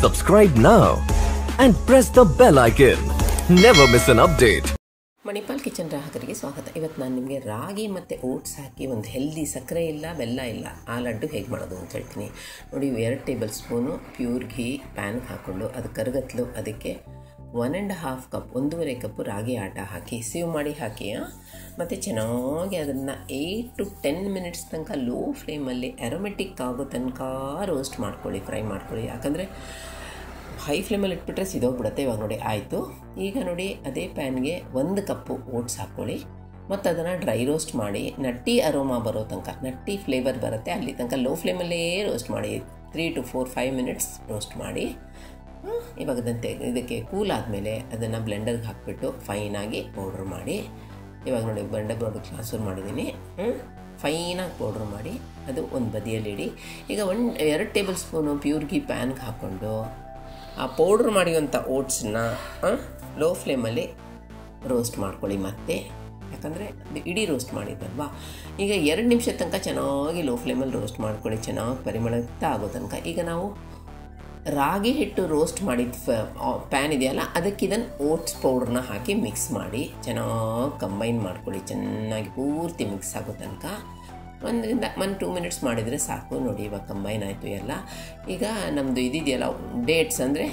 Subscribe now and press the bell icon. Never miss an update. Manipal kitchen ಗ್ರಾಹಕರಿಗೆ ಸ್ವಾಗತ ಇವತ್ತು ನಾನು ನಿಮಗೆ ರಾಗಿ ಮತ್ತು ಓಟ್ಸ್ ಹಾಕಿ ಒಂದು ಹೆಲ್ದಿ ಸಕ್ಕರೆ ಇಲ್ಲ ಬೆಲ್ಲ ಇಲ್ಲ ಆ ಲಡ್ಡು ಹೇಗೆ ಮಾಡೋದು ಅಂತ ಹೇಳ್ತೀನಿ ನೋಡಿ ಇವು ಎರಡು ಟೇಬಲ್ ಸ್ಪೂನು ಪ್ಯೂರ್ ಘೀ ಪ್ಯಾನ್ಗೆ ಹಾಕ್ಕೊಂಡು ಅದು ಕರಗತ್ಲು ಅದಕ್ಕೆ ಒನ್ ಆ್ಯಂಡ್ ಹಾಫ್ ಕಪ್ ಒಂದೂವರೆ ಕಪ್ಪು ರಾಗಿ ಆಟ ಹಾಕಿ ಸೀವ್ ಮಾಡಿ ಹಾಕಿ ಮತ್ತು ಚೆನ್ನಾಗಿ ಅದನ್ನು ಏಯ್ಟ್ ಟು ಟೆನ್ ಮಿನಿಟ್ಸ್ ತನಕ ಲೋ ಫ್ಲೇಮಲ್ಲಿ ಅರೋಮೆಟಿಕ್ ಆಗೋ ತನಕ ರೋಸ್ಟ್ ಮಾಡ್ಕೊಳ್ಳಿ ಫ್ರೈ ಮಾಡ್ಕೊಳ್ಳಿ ಯಾಕಂದರೆ ಹೈ ಫ್ಲೇಮಲ್ಲಿ ಇಟ್ಬಿಟ್ರೆ ಸಿದೋಗ್ಬಿಡುತ್ತೆ ಇವಾಗ ನೋಡಿ ಆಯಿತು ಈಗ ನೋಡಿ ಅದೇ ಪ್ಯಾನ್ಗೆ ಒಂದು ಕಪ್ಪು ಓಟ್ಸ್ ಹಾಕ್ಕೊಳ್ಳಿ ಮತ್ತು ಅದನ್ನು ಡ್ರೈ ರೋಸ್ಟ್ ಮಾಡಿ ನಟ್ಟಿ ಅರೋಮಾ ಬರೋ ತನಕ ನಟ್ಟಿ ಫ್ಲೇವರ್ ಬರುತ್ತೆ ಅಲ್ಲಿ ತನಕ ಲೋ ಫ್ಲೇಮಲ್ಲೇ ರೋಸ್ಟ್ ಮಾಡಿ three to four five minutes roast ಮಾಡಿ ಹ್ಮ್, ಇವಾಗ ಅದಂತೆ ಇದಕ್ಕೆ ಕೂಲ್ ಆದಮೇಲೆ ಅದನ್ನು ಬ್ಲೆಂಡರ್ಗೆ ಹಾಕಿಬಿಟ್ಟು ಫೈನಾಗಿ ಪೌಡ್ರ್ ಮಾಡಿ ಇವಾಗ ನೋಡಿ ಬಂಡೆ ಪೌಡ್ರ್ ಟ್ರಾನ್ಸ್ಫರ್ ಮಾಡಿದ್ದೀನಿ ಫೈನಾಗಿ ಪೌಡ್ರ್ ಮಾಡಿ ಅದು ಒಂದು ಬದಿಯಲ್ಲಿ ಇಡಿ ಈಗ ಒಂದು ಎರಡು ಟೇಬಲ್ ಸ್ಪೂನು ಪ್ಯೂರ್ ಘೀ ಪ್ಯಾನ್ಗೆ ಹಾಕ್ಕೊಂಡು ಆ ಪೌಡ್ರ್ ಮಾಡಿರುವಂಥ ಓಟ್ಸನ್ನ ಲೋ ಫ್ಲೇಮಲ್ಲಿ ರೋಸ್ಟ್ ಮಾಡ್ಕೊಳ್ಳಿ ಮತ್ತೆ ಯಾಕಂದರೆ ಅದು ಇಡೀ ರೋಸ್ಟ್ ಮಾಡಿದ್ದಲ್ವಾ ಈಗ ಎರಡು ನಿಮಿಷ ತನಕ ಚೆನ್ನಾಗಿ ಲೋ ಫ್ಲೇಮಲ್ಲಿ ರೋಸ್ಟ್ ಮಾಡ್ಕೊಳ್ಳಿ ಚೆನ್ನಾಗಿ ಪರಿಮಳಯುಕ್ತ ಆಗೋ ತನಕ ಈಗ ನಾವು ರಾಗಿ ಹಿಟ್ಟು ರೋಸ್ಟ್ ಮಾಡಿದ ಪ್ಯಾನ್ ಇದೆಯಲ್ಲ ಅದಕ್ಕೆ ಇದನ್ನು ಓಟ್ಸ್ ಪೌಡ್ರನ್ನ ಹಾಕಿ ಮಿಕ್ಸ್ ಮಾಡಿ ಚೆನ್ನಾಗಿ ಕಂಬೈನ್ ಮಾಡ್ಕೊಳ್ಳಿ ಚೆನ್ನಾಗಿ ಪೂರ್ತಿ ಮಿಕ್ಸ್ ಆಗೋ ತನಕ ಒಂದರಿಂದ ಒಂದು ಟೂ ಮಿನಿಟ್ಸ್ ಮಾಡಿದರೆ ಸಾಕು ನೋಡಿ ಇವಾಗ ಕಂಬೈನ್ ಆಯಿತು ಎಲ್ಲ ಈಗ ನಮ್ಮದು ಇದಿದೆಯಲ್ಲ ಡೇಟ್ಸ್ ಅಂದರೆ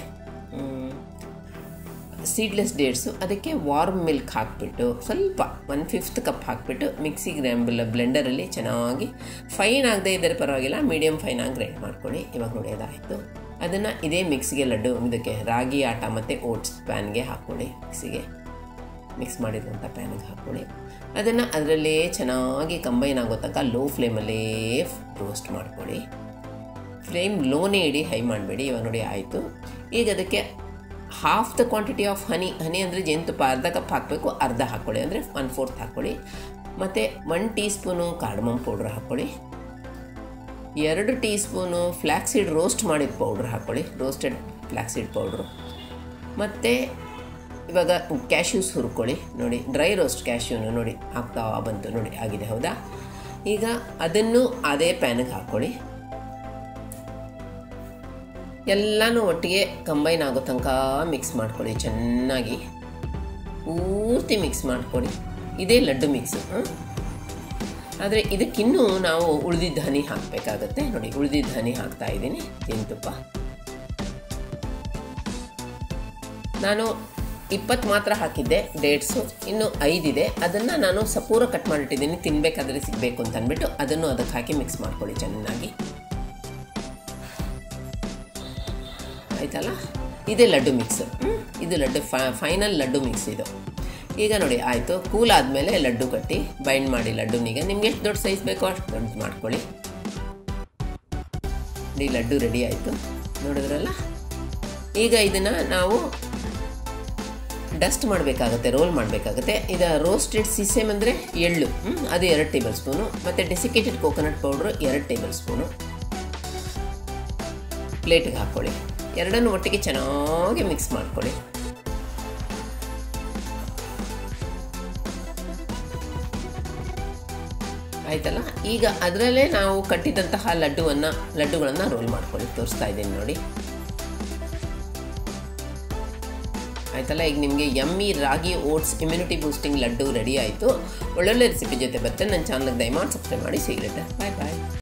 ಸೀಡ್ಲೆಸ್ ಡೇಟ್ಸು ಅದಕ್ಕೆ ವಾರ್ಮ್ ಮಿಲ್ಕ್ ಹಾಕಿಬಿಟ್ಟು ಸ್ವಲ್ಪ ಒನ್ ಫಿಫ್ತ್ ಕಪ್ ಹಾಕಿಬಿಟ್ಟು ಮಿಕ್ಸಿ ಗ್ರ್ಯಾಂಬಲ್ ಬ್ಲೆಂಡರಲ್ಲಿ ಚೆನ್ನಾಗಿ ಫೈನ್ ಆಗದೆ ಇದ್ದರೆ ಪರವಾಗಿಲ್ಲ ಮೀಡಿಯಮ್ ಫೈನಾಗಿ ಗ್ರೈಂಡ್ ಮಾಡ್ಕೊಳ್ಳಿ ಇವಾಗ ನೋಡಿ ಅದಾಯಿತು ಅದನ್ನು ಇದೇ ಮಿಕ್ಸಿಗೆ ಲಡ್ಡು ಇದಕ್ಕೆ ರಾಗಿ ಆಟ ಮತ್ತು ಓಟ್ಸ್ ಪ್ಯಾನ್ಗೆ ಹಾಕ್ಕೊಳ್ಳಿ ಮಿಕ್ಸಿಗೆ ಮಿಕ್ಸ್ ಮಾಡಿರುವಂಥ ಪ್ಯಾನಿಗೆ ಹಾಕ್ಕೊಳ್ಳಿ ಅದನ್ನು ಅದರಲ್ಲೇ ಚೆನ್ನಾಗಿ ಕಂಬೈನ್ ಆಗೋ ತನಕ ಲೋ ಫ್ಲೇಮಲ್ಲೇ ರೋಸ್ಟ್ ಮಾಡ್ಕೊಳ್ಳಿ ಫ್ಲೇಮ್ ಲೋನೇ ಇಡಿ ಹೈ ಮಾಡಬೇಡಿ ಇವಾಗ ನೋಡಿ ಆಯಿತು ಈಗ ಅದಕ್ಕೆ half the quantity of honey honey ಅಂದರೆ ಜೇನುತುಪ್ಪ ಅರ್ಧ ಕಪ್ ಹಾಕಬೇಕು ಅರ್ಧ ಹಾಕ್ಕೊಳ್ಳಿ ಅಂದರೆ ಒನ್ ಫೋರ್ತ್ ಹಾಕ್ಕೊಳ್ಳಿ ಮತ್ತು one tea spoon cardamom powder ಹಾಕ್ಕೊಳ್ಳಿ ಎರಡು ಟೀ ಸ್ಪೂನು ಫ್ಲ್ಯಾಕ್ಸೀಡ್ ರೋಸ್ಟ್ ಮಾಡಿದ ಪೌಡ್ರ್ ಹಾಕ್ಕೊಳ್ಳಿ ರೋಸ್ಟೆಡ್ ಫ್ಲ್ಯಾಕ್ಸೀಡ್ ಪೌಡ್ರು ಮತ್ತು ಇವಾಗ ಕ್ಯಾಶ್ಯೂಸ್ ಹುರ್ಕೊಳ್ಳಿ ನೋಡಿ ಡ್ರೈ ರೋಸ್ಟ್ ಕ್ಯಾಶ್ಯೂನು ನೋಡಿ ಆಗ್ತಾ ಬಂತು ನೋಡಿ ಆಗಿದೆ ಹೌದಾ ಈಗ ಅದನ್ನು ಅದೇ ಪ್ಯಾನಿಗೆ ಹಾಕ್ಕೊಳ್ಳಿ ಎಲ್ಲನೂ ಒಟ್ಟಿಗೆ ಕಂಬೈನ್ ಆಗೋ ತನಕ ಮಿಕ್ಸ್ ಮಾಡ್ಕೊಳ್ಳಿ ಚೆನ್ನಾಗಿ ಪೂರ್ತಿ ಮಿಕ್ಸ್ ಮಾಡ್ಕೊಳ್ಳಿ ಇದೇ ಲಡ್ಡು ಮಿಕ್ಸು ಆದರೆ ಇದಕ್ಕಿನ್ನೂ ನಾವು ಉಳಿದಿದ್ದ ಹನಿ ಹಾಕಬೇಕಾಗತ್ತೆ ನೋಡಿ ಉಳಿದಿದ್ದ ಹನಿ ಹಾಕ್ತಾ ಇದ್ದೀನಿ ಜೇನುತುಪ್ಪ ನಾನು ಇಪ್ಪತ್ತು ಮಾತ್ರ ಹಾಕಿದ್ದೆ ಡೇಟ್ಸು ಇನ್ನು ಐದಿದೆ ಅದನ್ನು ನಾನು ಸಪೂರ ಕಟ್ ಮಾಡಿಟ್ಟಿದ್ದೀನಿ ತಿನ್ನಬೇಕಾದ್ರೆ ಸಿಗಬೇಕು ಅಂತ ಅಂದ್ಬಿಟ್ಟು ಅದನ್ನು ಅದಕ್ಕೆ ಹಾಕಿ ಮಿಕ್ಸ್ ಮಾಡ್ಕೊಳ್ಳಿ ಚೆನ್ನಾಗಿ ಆಯ್ತಲ್ಲ ಇದೇ ಲಡ್ಡು ಮಿಕ್ಸ್ ಇದು ಲಡ್ಡು ಫೈನಲ್ ಲಡ್ಡು ಮಿಕ್ಸ್ ಇದು ಈಗ ನೋಡಿ ಆಯಿತು ಕೂಲ್ ಆದಮೇಲೆ ಲಡ್ಡು ಕಟ್ಟಿ ಬೈಂಡ್ ಮಾಡಿ ಲಡ್ಡುನಿಗೆ ನಿಮ್ಗೆ ಎಷ್ಟು ದೊಡ್ಡ ಸೈಜ್ ಬೇಕೋ ಅಷ್ಟು ದೊಡ್ಡ ಮಾಡ್ಕೊಳ್ಳಿ ಈ ಲಡ್ಡು ರೆಡಿ ಆಯಿತು ನೋಡಿದ್ರಲ್ಲ ಈಗ ಇದನ್ನು ನಾವು ಡಸ್ಟ್ ಮಾಡಬೇಕಾಗುತ್ತೆ ರೋಲ್ ಮಾಡಬೇಕಾಗುತ್ತೆ ಇದು ರೋಸ್ಟೆಡ್ ಸಿಸೆಮ್ ಅಂದರೆ ಎಳ್ಳು ಹ್ಮ್, ಅದು ಎರಡು ಟೇಬಲ್ ಸ್ಪೂನು ಮತ್ತು ಡೆಸಿಕೇಟೆಡ್ ಕೋಕೋನಟ್ ಪೌಡ್ರು ಎರಡು ಟೇಬಲ್ ಸ್ಪೂನು ಪ್ಲೇಟಿಗೆ ಹಾಕ್ಕೊಳ್ಳಿ ಎರಡನ್ನು ಒಟ್ಟಿಗೆ ಚೆನ್ನಾಗಿ ಮಿಕ್ಸ್ ಮಾಡ್ಕೊಳ್ಳಿ ಆಯ್ತಲ್ಲ ಈಗ ಅದರಲ್ಲೇ ನಾವು ಕಟ್ಟಿದಂತಹ ಲಡ್ಡುವನ್ನು ಲಡ್ಡುಗಳನ್ನು ರೋಲ್ ಮಾಡ್ಕೊಳ್ಳಿ ತೋರಿಸ್ತಾ ಇದ್ದೀನಿ ನೋಡಿ ಆಯ್ತಲ್ಲ ಈಗ ನಿಮಗೆ yummy ragi oats immunity boosting laddu ready ಆಯಿತು ಒಳ್ಳೊಳ್ಳೆ ರೆಸಿಪಿ ಜೊತೆ ಬರ್ತೇನೆ ನನ್ನ ಚಾನಲ್ಗೆ ದಯಮಾಡಿ ಸಬ್ಸ್ಕ್ರೈಬ್ ಮಾಡಿ ಸಿಗುತ್ತೆ ಬಾಯ್ ಬಾಯ್